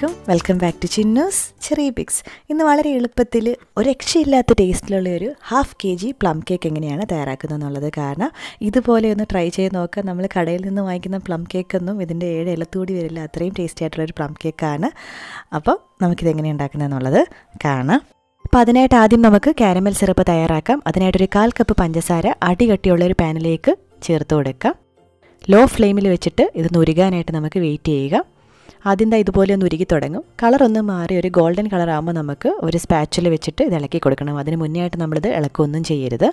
അലൈക്കും welcome back to Chinnoos ചെറിയ pics ഇന്ന് വളരെ എളുപ്പത്തിൽ ഒരു രക്ഷയില്ലാത്ത ടേസ്റ്റിലുള്ള ഒരു half K G plum cake എങ്ങനെയാണ് തയ്യാറാക്കുന്നത് എന്നുള്ളത് കാരണം ഇതുപോലെ ഒന്ന് ട്രൈ ചെയ്ത് നോക്കുക നമ്മൾ കടയിൽ നിന്ന് വാങ്ങിക്കുന്ന പ്ലം കേക്കൊന്നും ഇതിൻ്റെ ഏഴ് ഇലത്തൂടി വരില്ല അത്രയും ടേസ്റ്റി ആയിട്ടുള്ള ഒരു പ്ലം കേക്കാണ് അപ്പോൾ നമുക്കിത് എങ്ങനെ ഉണ്ടാക്കുന്നത് എന്നുള്ളത് കാണാം അപ്പോൾ അതിനായിട്ട് ആദ്യം നമുക്ക് കാരമൽ സിറപ്പ് തയ്യാറാക്കാം അതിനായിട്ടൊരു കാൽ കപ്പ് പഞ്ചസാര അടികട്ടിയുള്ള ഒരു പാനിലേക്ക് ചേർത്ത് കൊടുക്കാം ലോ ഫ്ലെയിമിൽ വെച്ചിട്ട് ഇത് ഉരുകാനായിട്ട് നമുക്ക് വെയിറ്റ് ചെയ്യുക ആദ്യം ദാ ഇതുപോലെ ഒന്ന് ഉരുകി തുടങ്ങും കളർ ഒന്ന് മാറി ഒരു ഗോൾഡൻ കളർ ആകുമ്പോൾ നമുക്ക് ഒരു സ്പാച്ചിൽ വെച്ചിട്ട് ഇത് ഇളക്കി കൊടുക്കണം അതിന് മുന്നേ ആയിട്ട് നമ്മളിത് ഇളക്കൊന്നും ചെയ്യരുത്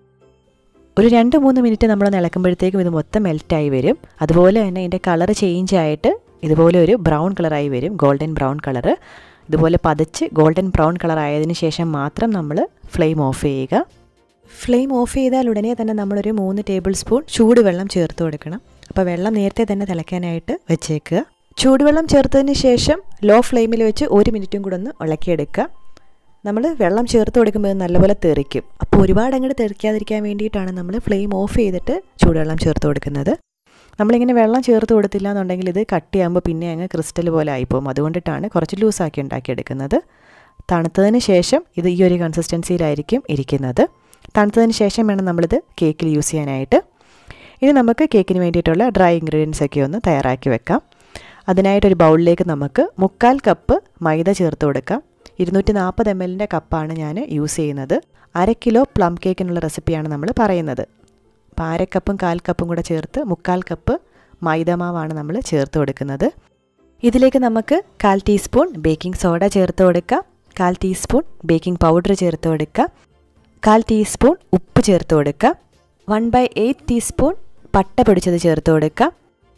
ഒരു രണ്ട് മൂന്ന് മിനിറ്റ് നമ്മളൊന്ന് ഇളക്കുമ്പോഴത്തേക്കും ഇത് മൊത്തം മെൽറ്റായി വരും അതുപോലെ തന്നെ ഇതിൻ്റെ കളർ ചേഞ്ച് ആയിട്ട് ഇതുപോലെ ഒരു ബ്രൗൺ കളറായി വരും ഗോൾഡൻ ബ്രൗൺ കളറ് ഇതുപോലെ പതച്ച് ഗോൾഡൻ ബ്രൗൺ കളർ ആയതിനു ശേഷം മാത്രം നമ്മൾ ഫ്ലെയിം ഓഫ് ചെയ്യുക ഫ്ലെയിം ഓഫ് ചെയ്താൽ ഉടനെ തന്നെ നമ്മളൊരു മൂന്ന് ടേബിൾ സ്പൂൺ ചൂടുവെള്ളം ചേർത്ത് കൊടുക്കണം അപ്പോൾ വെള്ളം നേരത്തെ തന്നെ തിളയ്ക്കാനായിട്ട് വെച്ചേക്കുക ചൂടുവെള്ളം ചേർത്തതിന് ശേഷം ലോ ഫ്ലെയിമിൽ വെച്ച് ഒരു മിനിറ്റും കൂടെ ഒന്ന് ഇളക്കിയെടുക്കുക നമ്മൾ വെള്ളം ചേർത്ത് കൊടുക്കുമ്പോൾ നല്ലപോലെ തെറിക്കും അപ്പോൾ ഒരുപാട് അങ്ങോട്ട് തെറിക്കാതിരിക്കാൻ വേണ്ടിയിട്ടാണ് നമ്മൾ ഫ്ലെയിം ഓഫ് ചെയ്തിട്ട് ചൂടുവെള്ളം ചേർത്ത് കൊടുക്കുന്നത് നമ്മളിങ്ങനെ വെള്ളം ചേർത്ത് കൊടുത്തില്ല എന്നുണ്ടെങ്കിൽ ഇത് കട്ടിയാകുമ്പോൾ പിന്നെ അങ്ങ് ക്രിസ്റ്റൽ പോലെ ആയിപ്പോവും അതുകൊണ്ടിട്ടാണ് കുറച്ച് ലൂസാക്കി ഉണ്ടാക്കിയെടുക്കുന്നത് തണുത്തതിന് ശേഷം ഇത് ഈ ഒരു കൺസിസ്റ്റൻസിയിലായിരിക്കും ഇരിക്കുന്നത് തണുത്തതിന് ശേഷം വേണം നമ്മളിത് കേക്കിൽ യൂസ് ചെയ്യാനായിട്ട് ഇനി നമുക്ക് കേക്കിന് വേണ്ടിയിട്ടുള്ള ഡ്രൈ ഇൻഗ്രീഡിയൻസ് ഒക്കെ ഒന്ന് തയ്യാറാക്കി വെക്കാം അതിനായിട്ടൊരു ബൗളിലേക്ക് നമുക്ക് മുക്കാൽ കപ്പ് മൈദ ചേർത്ത് കൊടുക്കാം ഇരുന്നൂറ്റി നാൽപ്പത് എം എല്ലിൻ്റെ കപ്പാണ് ഞാൻ യൂസ് ചെയ്യുന്നത് അര കിലോ പ്ലം കേക്കിനുള്ള റെസിപ്പിയാണ് നമ്മൾ പറയുന്നത് അപ്പോൾ അര കപ്പും കാൽ കപ്പും കൂടെ ചേർത്ത് മുക്കാൽ കപ്പ് മൈദമാവാണ് നമ്മൾ ചേർത്ത് കൊടുക്കുന്നത് ഇതിലേക്ക് നമുക്ക് കാൽ ടീസ്പൂൺ ബേക്കിംഗ് സോഡ ചേർത്ത് കൊടുക്കാം കാൽ ടീസ്പൂൺ ബേക്കിംഗ് പൗഡർ ചേർത്ത് കൊടുക്കാം കാൽ ടീസ്പൂൺ ഉപ്പ് ചേർത്ത് കൊടുക്കാം വൺ ബൈ എയ്റ്റ് ടീസ്പൂൺ പട്ട പൊടിച്ചത് ചേർത്ത് കൊടുക്കാം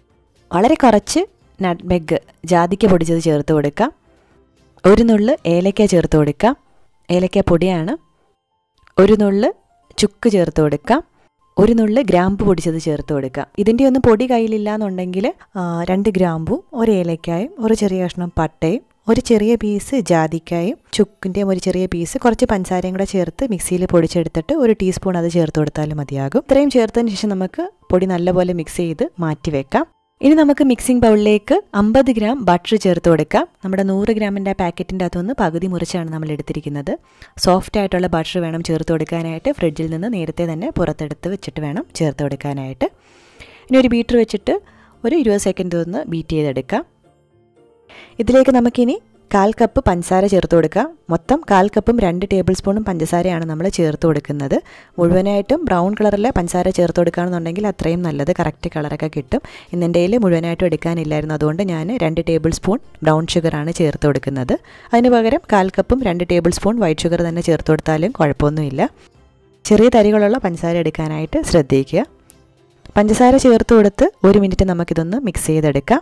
വളരെ കുറച്ച് നട്ട്മെഗ് ജാതിക്ക പൊടിച്ചത് ചേർത്ത് കൊടുക്കാം ഒരു നുള്ള് ഏലക്ക ചേർത്ത് കൊടുക്കാം ഏലക്ക പൊടിയാണ് ഒരു നുള്ള് ചുക്ക് ചേർത്ത് കൊടുക്കാം ഒരു നുള്ള് ഗ്രാമ്പു പൊടിച്ചത് ചേർത്ത് കൊടുക്കാം ഇതിൻ്റെ ഒന്നും പൊടി കയ്യിലില്ല എന്നുണ്ടെങ്കിൽ രണ്ട് ഗ്രാമ്പും ഒരു ഏലക്കായും ഒരു ചെറിയ കഷ്ണം പട്ടയും ഒരു ചെറിയ പീസ് ജാതിക്കായും ചുക്കിൻ്റെയും ഒരു ചെറിയ പീസ് കുറച്ച് പഞ്ചസാരയും കൂടെ ചേർത്ത് മിക്സിയിൽ പൊടിച്ചെടുത്തിട്ട് ഒരു ടീസ്പൂൺ അത് ചേർത്ത് കൊടുത്താലും മതിയാകും ഇത്രയും ചേർത്തതിന് ശേഷം നമുക്ക് പൊടി നല്ലപോലെ മിക്സ് ചെയ്ത് മാറ്റി വെക്കാം ഇനി നമുക്ക് മിക്സിംഗ് ബൗളിലേക്ക് അമ്പത് ഗ്രാം ബട്ടർ ചേർത്ത് കൊടുക്കാം നമ്മുടെ നൂറ് ഗ്രാമിൻ്റെ പാക്കറ്റിൻ്റെ അകത്തുനിന്ന് പകുതി മുറിച്ചാണ് നമ്മൾ എടുത്തിരിക്കുന്നത് സോഫ്റ്റ് ആയിട്ടുള്ള ബട്ടർ വേണം ചേർത്ത് കൊടുക്കാനായിട്ട് ഫ്രിഡ്ജിൽ നിന്ന് നേരത്തെ തന്നെ പുറത്തെടുത്ത് വെച്ചിട്ട് വേണം ചേർത്ത് കൊടുക്കാനായിട്ട് ഇനി ഒരു ബീറ്റർ വെച്ചിട്ട് ഒരു ഇരുപത് സെക്കൻഡ് ഒന്ന് ബീറ്റ് ചെയ്തെടുക്കാം ഇതിലേക്ക് നമുക്കിനി കാൽ കപ്പ് പഞ്ചസാര ചേർത്ത് കൊടുക്കാം മൊത്തം കാൽ കപ്പും രണ്ട് ടേബിൾ സ്പൂണും പഞ്ചസാരയാണ് നമ്മൾ ചേർത്ത് കൊടുക്കുന്നത് മുഴുവനായിട്ടും ബ്രൗൺ കളറിലെ പഞ്ചസാര ചേർത്ത് കൊടുക്കുകയാണെന്നുണ്ടെങ്കിൽ അത്രയും നല്ലത് കറക്റ്റ് കളറൊക്കെ കിട്ടും ഇന്നെൻ്റെ കയ്യിൽ മുഴുവനായിട്ടും എടുക്കാനില്ലായിരുന്നു അതുകൊണ്ട് ഞാൻ രണ്ട് ടേബിൾ സ്പൂൺ ബ്രൗൺ ഷുഗറാണ് ചേർത്ത് കൊടുക്കുന്നത് അതിന് പകരം കാൽ കപ്പും രണ്ട് ടേബിൾ സ്പൂൺ വൈറ്റ് ഷുഗർ തന്നെ ചേർത്ത് കൊടുത്താലും കുഴപ്പമൊന്നുമില്ല ചെറിയ തരികളുള്ള പഞ്ചസാര എടുക്കാനായിട്ട് ശ്രദ്ധിക്കുക പഞ്ചസാര ചേർത്ത് കൊടുത്ത് ഒരു മിനിറ്റ് നമുക്കിതൊന്ന് മിക്സ് ചെയ്തെടുക്കാം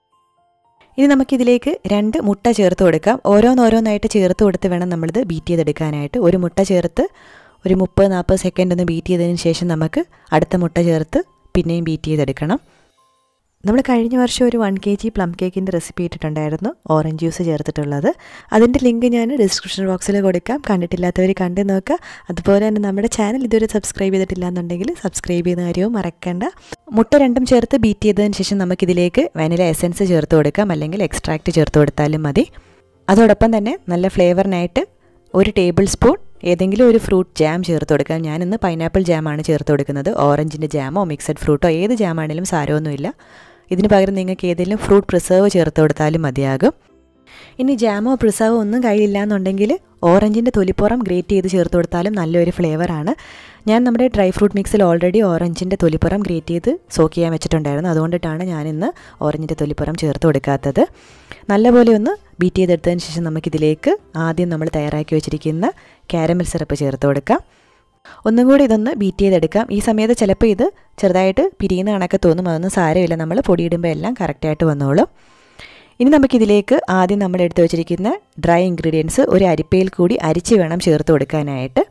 ഇനി നമുക്കിതിലേക്ക് രണ്ട് മുട്ട ചേർത്ത് കൊടുക്കാം ഓരോന്നോരോന്നായിട്ട് ചേർത്ത് കൊടുത്ത് വേണം നമ്മളിത് ബീറ്റ് ചെയ്തെടുക്കാനായിട്ട് ഒരു മുട്ട ചേർത്ത് ഒരു മുപ്പത് നാൽപ്പത് സെക്കൻഡ് ഒന്ന് ബീറ്റ് ചെയ്തതിന് ശേഷം നമുക്ക് അടുത്ത മുട്ട ചേർത്ത് പിന്നെയും ബീറ്റ് ചെയ്തെടുക്കണം നമ്മൾ കഴിഞ്ഞ വർഷം ഒരു വൺ കെ ജി പ്ലം കേക്കിൻ്റെ റെസിപ്പി ഇട്ടിട്ടുണ്ടായിരുന്നു ഓറഞ്ച് ജ്യൂസ് ചേർത്തിട്ടുള്ളത് അതിൻ്റെ ലിങ്ക് ഞാൻ ഡിസ്ക്രിപ്ഷൻ ബോക്സിൽ കൊടുക്കാം കണ്ടിട്ടില്ലാത്തവർ കണ്ടു നോക്കുക അതുപോലെ തന്നെ നമ്മുടെ ചാനൽ ഇതുവരെ സബ്സ്ക്രൈബ് ചെയ്തിട്ടില്ല എന്നുണ്ടെങ്കിൽ സബ്സ്ക്രൈബ് ചെയ്യുന്ന കാര്യവും മറക്കണ്ട മുട്ട രണ്ടും ചേർത്ത് ബീറ്റ് ചെയ്തതിന് ശേഷം നമുക്കിതിലേക്ക് വാനില എസൻസ് ചേർത്ത് കൊടുക്കാം അല്ലെങ്കിൽ എക്സ്ട്രാക്റ്റ് ചേർത്ത് കൊടുത്താലും മതി അതോടൊപ്പം തന്നെ നല്ല ഫ്ലേവറിനായിട്ട് ഒരു ടേബിൾ സ്പൂൺ ഏതെങ്കിലും ഒരു ഫ്രൂട്ട് ജാം ചേർത്ത് കൊടുക്കാം ഞാനിന്ന് പൈനാപ്പിൾ ജാമാണ് ചേർത്ത് കൊടുക്കുന്നത് ഓറഞ്ചിൻ്റെ ജാമോ മിക്സഡ് ഫ്രൂട്ടോ ഏത് ജാമാണെങ്കിലും സാരമൊന്നുമില്ല ഇതിന് പകരം നിങ്ങൾക്ക് ഏതെങ്കിലും ഫ്രൂട്ട് പ്രിസർവ് ചേർത്ത് കൊടുത്താലും മതിയാകും ഇനി ജാമോ പ്രിസർവോ ഒന്നും കയ്യിലില്ല എന്നുണ്ടെങ്കിൽ ഓറഞ്ചിൻ്റെ തൊലിപ്പുറം ഗ്രേറ്റ് ചെയ്ത് ചേർത്ത് കൊടുത്താലും നല്ലൊരു ഫ്ലേവറാണ് ഞാൻ നമ്മുടെ ഡ്രൈ ഫ്രൂട്ട് മിക്സിൽ ഓൾറെഡി ഓറഞ്ചിൻ്റെ തൊലിപ്പുറം ഗ്രേറ്റ് ചെയ്ത് സോക്ക് ചെയ്യാൻ വെച്ചിട്ടുണ്ടായിരുന്നു അതുകൊണ്ടിട്ടാണ് ഞാനിന്ന് ഓറഞ്ചിൻ്റെ തൊലിപ്പുറം ചേർത്ത് കൊടുക്കാത്തത് നല്ലപോലെ ഒന്ന് ബീറ്റ് ചെയ്തെടുത്തതിന് ശേഷം നമുക്കിതിലേക്ക് ആദ്യം നമ്മൾ തയ്യാറാക്കി വെച്ചിരിക്കുന്ന കാരമൽ സിറപ്പ് ചേർത്ത് കൊടുക്കാം ഒന്നും കൂടി ഇതൊന്ന് ബീറ്റ് ചെയ്തെടുക്കാം ഈ സമയത്ത് ചിലപ്പോൾ ഇത് ചെറുതായിട്ട് പിരിയുന്ന കണക്ക് തോന്നും അതൊന്നും സാരമില്ല നമ്മൾ പൊടിയിടുമ്പോൾ എല്ലാം കറക്റ്റായിട്ട് വന്നോളും ഇനി നമുക്കിതിലേക്ക് ആദ്യം നമ്മൾ എടുത്തു വെച്ചിരിക്കുന്ന ഡ്രൈ ഇൻഗ്രീഡിയൻസ് ഒരു അരിപ്പയിൽ കൂടി അരിച്ച് വേണം ചേർത്ത് കൊടുക്കാനായിട്ട്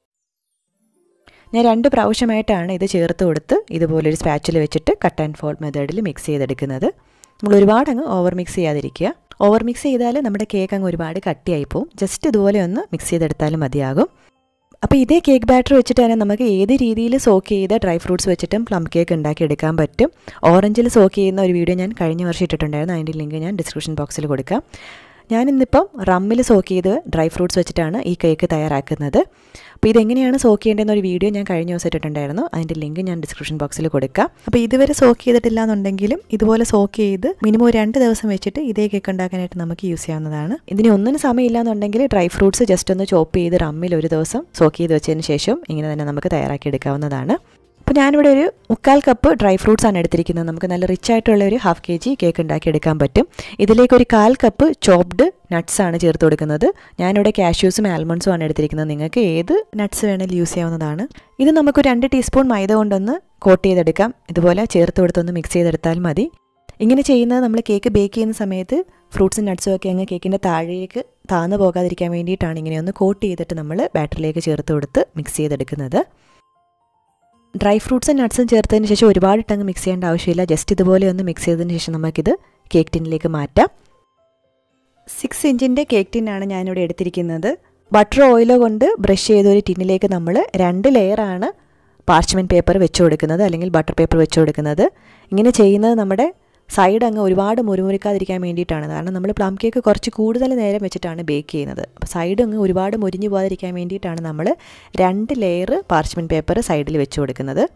ഞാൻ രണ്ട് പ്രാവശ്യമായിട്ടാണ് ഇത് ചേർത്ത് കൊടുത്ത് ഇതുപോലൊരു സ്പാച്ചിൽ വെച്ചിട്ട് കട്ട് ആൻഡ് ഫോൾഡ് മെത്തേഡിൽ മിക്സ് ചെയ്തെടുക്കുന്നത് നമ്മൾ ഒരുപാട് അങ്ങ് ഓവർ മിക്സ് ചെയ്യാതിരിക്കുക ഓവർ മിക്സ് ചെയ്താൽ നമ്മുടെ കേക്ക് അങ്ങ് ഒരുപാട് കട്ടിയായി പോവും ജസ്റ്റ് ഇതുപോലെ ഒന്ന് മിക്സ് ചെയ്തെടുത്താലും മതിയാകും അപ്പോൾ ഇതേ കേക്ക് ബാറ്റർ വെച്ചിട്ട് തന്നെ നമുക്ക് ഏത് രീതിയിൽ സോക്ക് ചെയ്ത ഡ്രൈ ഫ്രൂട്ട്സ് വെച്ചിട്ടും പ്ലം കേക്ക് ഉണ്ടാക്കിയെടുക്കാൻ പറ്റും ഓറഞ്ചിൽ സോക്ക് ചെയ്യുന്ന ഒരു വീഡിയോ ഞാൻ കഴിഞ്ഞ വർഷം ഇട്ടിട്ടുണ്ടായിരുന്നു അതിൻ്റെ ലിങ്ക് ഞാൻ ഡിസ്ക്രിപ്ഷൻ ബോക്സിൽ കൊടുക്കാം ഞാനിന്നിപ്പം റമ്മിൽ സോക്ക് ചെയ്ത് ഡ്രൈ ഫ്രൂട്ട്സ് വെച്ചിട്ടാണ് ഈ കേക്ക് തയ്യാറാക്കുന്നത് അപ്പോൾ ഇതെങ്ങനെയാണ് സോക്ക് ചെയ്യേണ്ടതെന്ന ഒരു വീഡിയോ ഞാൻ കഴിഞ്ഞ ദിവസം ഇട്ടിട്ടുണ്ടായിരുന്നു അതിൻ്റെ ലിങ്ക് ഞാൻ ഡിസ്ക്രിപ്ഷൻ ബോക്സിൽ കൊടുക്കാം അപ്പോൾ ഇതുവരെ സോക്ക് ചെയ്തിട്ടില്ല എന്നുണ്ടെങ്കിലും ഇതുപോലെ സോക്ക് ചെയ്ത് മിനിമം ഒരു രണ്ട് ദിവസം വെച്ചിട്ട് ഇതേ കേക്ക് ഉണ്ടാക്കാനായിട്ട് നമുക്ക് യൂസ് ചെയ്യാവുന്നതാണ് ഇതിന് ഒന്നിനും സമയമില്ല എന്നുണ്ടെങ്കിൽ ഡ്രൈ ഫ്രൂട്ട്സ് ജസ്റ്റ് ഒന്ന് ചോപ്പ് ചെയ്ത് റമ്മിൽ ഒരു ദിവസം സോക്ക് ചെയ്ത് വെച്ചതിന് ശേഷം ഇങ്ങനെ തന്നെ നമുക്ക് തയ്യാറാക്കി എടുക്കാവുന്നതാണ് അപ്പോൾ ഞാനിവിടെ ഒരു മുക്കാൽ കപ്പ് ഡ്രൈ ഫ്രൂട്ട്സ് ആണ് എടുത്തിരിക്കുന്നത് നമുക്ക് നല്ല റിച്ച് ആയിട്ടുള്ള ഒരു ഹാഫ് കെ ജി കേക്ക് ഉണ്ടാക്കി എടുക്കാൻ പറ്റും ഇതിലേക്ക് ഒരു കാൽ കപ്പ് ചോപ്ഡ് നട്ട്സ് ആണ് ചേർത്ത് കൊടുക്കുന്നത് ഞാനിവിടെ കാഷ്യൂസും ആൽമണ്ട്സും ആണ് എടുത്തിരിക്കുന്നത് നിങ്ങൾക്ക് ഏത് നട്ട്സ് വേണമെങ്കിലും യൂസ് ചെയ്യാവുന്നതാണ് ഇത് നമുക്ക് രണ്ട് ടീസ്പൂൺ മൈദ കൊണ്ടൊന്ന് കോട്ട് ചെയ്തെടുക്കാം ഇതുപോലെ ചേർത്ത് കൊടുത്തൊന്ന് മിക്സ് ചെയ്തെടുത്താൽ മതി ഇങ്ങനെ ചെയ്യുന്നത് നമ്മൾ കേക്ക് ബേക്ക് ചെയ്യുന്ന സമയത്ത് ഫ്രൂട്ട്സും നട്ട്സും ഒക്കെ അങ്ങ് കേക്കിൻ്റെ താഴേക്ക് താന്നു പോകാതിരിക്കാൻ വേണ്ടിയിട്ടാണ് ഇങ്ങനെ ഒന്ന് കോട്ട് ചെയ്തിട്ട് നമ്മൾ ബാറ്ററിലേക്ക് ചേർത്ത് കൊടുത്ത് മിക്സ് ചെയ്തെടുക്കുന്നത് ഡ്രൈ ഫ്രൂട്ട്സും നട്ട്സും ചേർത്തതിന് ശേഷം ഒരുപാട് ടങ്ങ് മിക്സ് ചെയ്യേണ്ട ആവശ്യമില്ല ജസ്റ്റ് ഇതുപോലെ ഒന്ന് മിക്സ് ചെയ്തതിന് ശേഷം നമുക്കിത് കേക്ക് ടിന്നിലേക്ക് മാറ്റാം സിക്സ് ഇഞ്ചിൻ്റെ കേക്ക് ടിന്നാണ് ഞാനിവിടെ എടുത്തിരിക്കുന്നത് ബട്ടർ ഓയിലോ കൊണ്ട് ബ്രഷ് ചെയ്ത ഒരു ടിന്നിലേക്ക് നമ്മൾ രണ്ട് ലെയറാണ് പാർച്ച്മെൻറ്റ് പേപ്പർ വെച്ച് കൊടുക്കുന്നത് അല്ലെങ്കിൽ ബട്ടർ പേപ്പർ വെച്ച് കൊടുക്കുന്നത് ഇങ്ങനെ ചെയ്യുന്നത് നമ്മുടെ സൈഡ് അങ്ങ് ഒരുപാട് മുരുമുരുക്കാതിരിക്കാൻ വേണ്ടിയിട്ടാണ് കാരണം നമ്മൾ പ്ലം കേക്ക് കുറച്ച് കൂടുതൽ നേരം വെച്ചിട്ടാണ് ബേക്ക് ചെയ്യുന്നത് അപ്പോൾ സൈഡ് അങ്ങ് ഒരുപാട് മുരിഞ്ഞു പോകാതിരിക്കാൻ വേണ്ടിയിട്ടാണ് നമ്മൾ രണ്ട് ലെയർ പാർച്ച്മെൻറ്റ് പേപ്പർ സൈഡിൽ വെച്ച് കൊടുക്കുന്നത്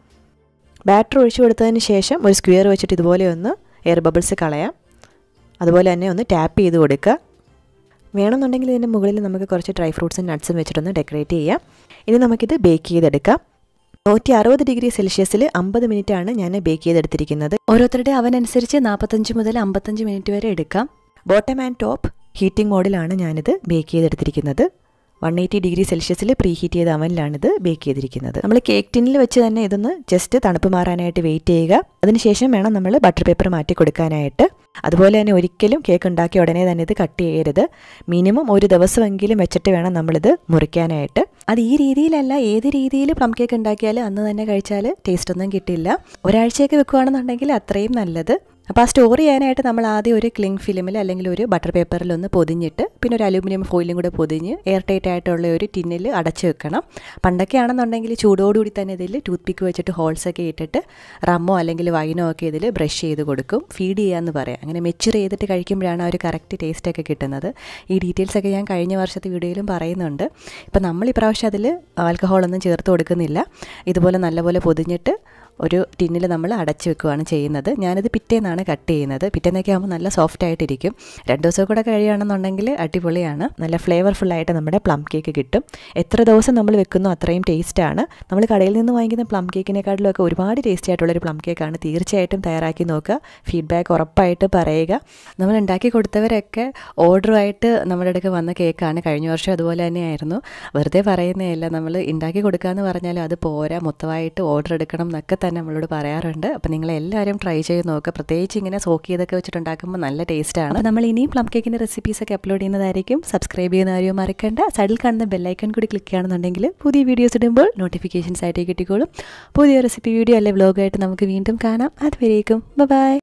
ബാറ്റർ ഒഴിച്ചു കൊടുത്തതിന് ശേഷം ഒരു സ്ക്വയർ വെച്ചിട്ട് ഇതുപോലെ ഒന്ന് എയർ ബബിൾസ് കളയാം അതുപോലെ തന്നെ ഒന്ന് ടാപ്പ് ചെയ്ത് കൊടുക്കുക വേണമെന്നുണ്ടെങ്കിൽ ഇതിൻ്റെ മുകളിൽ നമുക്ക് കുറച്ച് ഡ്രൈ ഫ്രൂട്ട്സും നട്ട്സും വെച്ചിട്ടൊന്ന് ഡെക്കറേറ്റ് ചെയ്യാം ഇനി നമുക്കിത് ബേക്ക് ചെയ്തെടുക്കാം നൂറ്റി അറുപത് ഡിഗ്രി സെൽഷ്യസിൽ അമ്പത് മിനിറ്റ് ആണ് ഞാൻ ബേക്ക് ചെയ്തെടുത്തിരിക്കുന്നത് ഓരോരുത്തരുടെ അവനനുസരിച്ച് നാൽപ്പത്തഞ്ച് മുതൽ അമ്പത്തഞ്ച് മിനിറ്റ് വരെ എടുക്കാം ബോട്ടം ആൻഡ് ടോപ്പ് ഹീറ്റിംഗ് മോഡിലാണ് ഞാനിത് ബേക്ക് ചെയ്തെടുത്തിരിക്കുന്നത് വൺ എയ്റ്റി ഡിഗ്രി സെൽഷ്യസിൽ പ്രീ ഹീറ്റ് ചെയ്ത അവനിലാണിത് ബേക്ക് ചെയ്തിരിക്കുന്നത് നമ്മൾ കേക്ക് ടിന്നിൽ വെച്ച് തന്നെ ഇതൊന്ന് ജസ്റ്റ് തണുപ്പ് മാറാനായിട്ട് വെയിറ്റ് ചെയ്യുക അതിനുശേഷം വേണം നമ്മൾ ബട്ടർ പേപ്പർ മാറ്റി കൊടുക്കാനായിട്ട് അതുപോലെ തന്നെ ഒരിക്കലും കേക്ക് ഉണ്ടാക്കിയ ഉടനെ തന്നെ ഇത് കട്ട് ചെയ്യരുത് മിനിമം ഒരു ദിവസമെങ്കിലും വെച്ചിട്ട് വേണം നമ്മളിത് മുറിക്കാനായിട്ട് അത് ഈ രീതിയിലല്ല ഏത് രീതിയിൽ പ്ലം കേക്ക് ഉണ്ടാക്കിയാലും അന്ന് തന്നെ കഴിച്ചാൽ ടേസ്റ്റ് ഒന്നും കിട്ടില്ല ഒരാഴ്ചയൊക്കെ വെക്കുകയാണെന്നുണ്ടെങ്കിൽ അത്രയും നല്ലത് അപ്പോൾ ആ സ്റ്റോർ ചെയ്യാനായിട്ട് നമ്മൾ ആദ്യം ഒരു ക്ലിങ് ഫിലിമിൽ അല്ലെങ്കിൽ ഒരു ബട്ടർ പേപ്പറിൽ ഒന്ന് പൊതിഞ്ഞിട്ട് പിന്നെ ഒരു അലൂമിനിയം ഫോയിലും കൂടെ പൊതിഞ്ഞ് എയർ ടൈറ്റ് ആയിട്ടുള്ള ഒരു ടിന്നിൽ അടച്ചു വെക്കണം പണ്ടൊക്കെ ആണെന്നുണ്ടെങ്കിൽ ചൂടോടുകൂടി തന്നെ ഇതിൽ ടൂത്ത് പിക്ക് വെച്ചിട്ട് ഹോൾസ് ഒക്കെ ഇട്ടിട്ട് റമ്മോ അല്ലെങ്കിൽ വൈനോ ഒക്കെ ഇതിൽ ബ്രഷ് ചെയ്ത് കൊടുക്കും ഫീഡ് ചെയ്യാമെന്ന് പറയാം അങ്ങനെ മെച്ചുർ ചെയ്തിട്ട് കഴിക്കുമ്പോഴാണ് ആ ഒരു കറക്റ്റ് ടേസ്റ്റ് ഒക്കെ കിട്ടുന്നത് ഈ ഡീറ്റെയിൽസ് ഒക്കെ ഞാൻ കഴിഞ്ഞ വർഷത്തെ വീഡിയോയിലും പറയുന്നുണ്ട് ഇപ്പം നമ്മൾ ഈ പ്രാവശ്യം അതിൽ ആൽക്കഹോളൊന്നും ചേർത്ത് കൊടുക്കുന്നില്ല ഇതുപോലെ നല്ലപോലെ പൊതിഞ്ഞിട്ട് ഒരു ടിന്നിൽ നമ്മൾ അടച്ചു വെക്കുകയാണ് ചെയ്യുന്നത് ഞാനിത് പിറ്റേന്നാണ് കട്ട് ചെയ്യുന്നത് പിറ്റേന്നൊക്കെ ആകുമ്പോൾ നല്ല സോഫ്റ്റ് ആയിട്ടിരിക്കും രണ്ട് ദിവസം കൂടെ കഴിയുകയാണെന്നുണ്ടെങ്കിൽ അടിപൊളിയാണ് നല്ല ഫ്ലേവർഫുൾ ആയിട്ട് നമ്മുടെ പ്ലം കേക്ക് കിട്ടും എത്ര ദിവസം നമ്മൾ വെക്കുന്നോ അത്രയും ടേസ്റ്റാണ് നമ്മൾ കടയിൽ നിന്ന് വാങ്ങിക്കുന്ന പ്ലം കേക്കിനെക്കാട്ടിലും ഒക്കെ ഒരുപാട് ടേസ്റ്റി ആയിട്ടുള്ളൊരു പ്ലം കേക്കാണ് തീർച്ചയായിട്ടും തയ്യാറാക്കി നോക്കുക ഫീഡ്ബാക്ക് ഉറപ്പായിട്ട് പറയുക നമ്മൾ ഉണ്ടാക്കി കൊടുത്തവരൊക്കെ ഓർഡറുമായിട്ട് നമ്മുടെ അടുക്ക് വന്ന കേക്കാണ് കഴിഞ്ഞ വർഷം അതുപോലെ തന്നെയായിരുന്നു വെറുതെ പറയുന്നതല്ല നമ്മൾ ഉണ്ടാക്കി കൊടുക്കുക എന്ന് പറഞ്ഞാൽ അത് പോരാ മൊത്തമായിട്ട് ഓർഡർ എടുക്കണം എന്നൊക്കെ തന്നെ നമ്മളോട് പറയാറുണ്ട് അപ്പോൾ നിങ്ങൾ എല്ലാവരും ട്രൈ ചെയ്ത് നോക്കുക പ്രത്യേകിച്ച് ഇങ്ങനെ സോക്ക് ചെയ്തൊക്കെ വെച്ചിട്ടുണ്ടാക്കുമ്പോൾ നല്ല ടേസ്റ്റാണ് അപ്പോൾ നമ്മൾ ഇനിയും പ്ലം കേക്കിൻ്റെ റെസിപ്പീസൊക്കെ അപ്ലോഡ് ചെയ്യുന്നതായിരിക്കും സബ്സ്ക്രൈബ് ചെയ്യുന്ന കാര്യം മറക്കണ്ട സൈഡിൽ കാണുന്ന ബെല്ലൈക്കൺ കൂടി ക്ലിക്ക് ചെയ്യുകയാണെന്നുണ്ടെങ്കിൽ പുതിയ വീഡിയോസ് ഇടുമ്പോൾ നോട്ടിഫിക്കേഷൻസ് ആയിട്ട് കിട്ടിക്കോളും പുതിയ റെസിപ്പി വീഡിയോ അല്ലെ വ്ലോഗായിട്ട് നമുക്ക് വീണ്ടും കാണാം അതുവരേക്കും ബൈ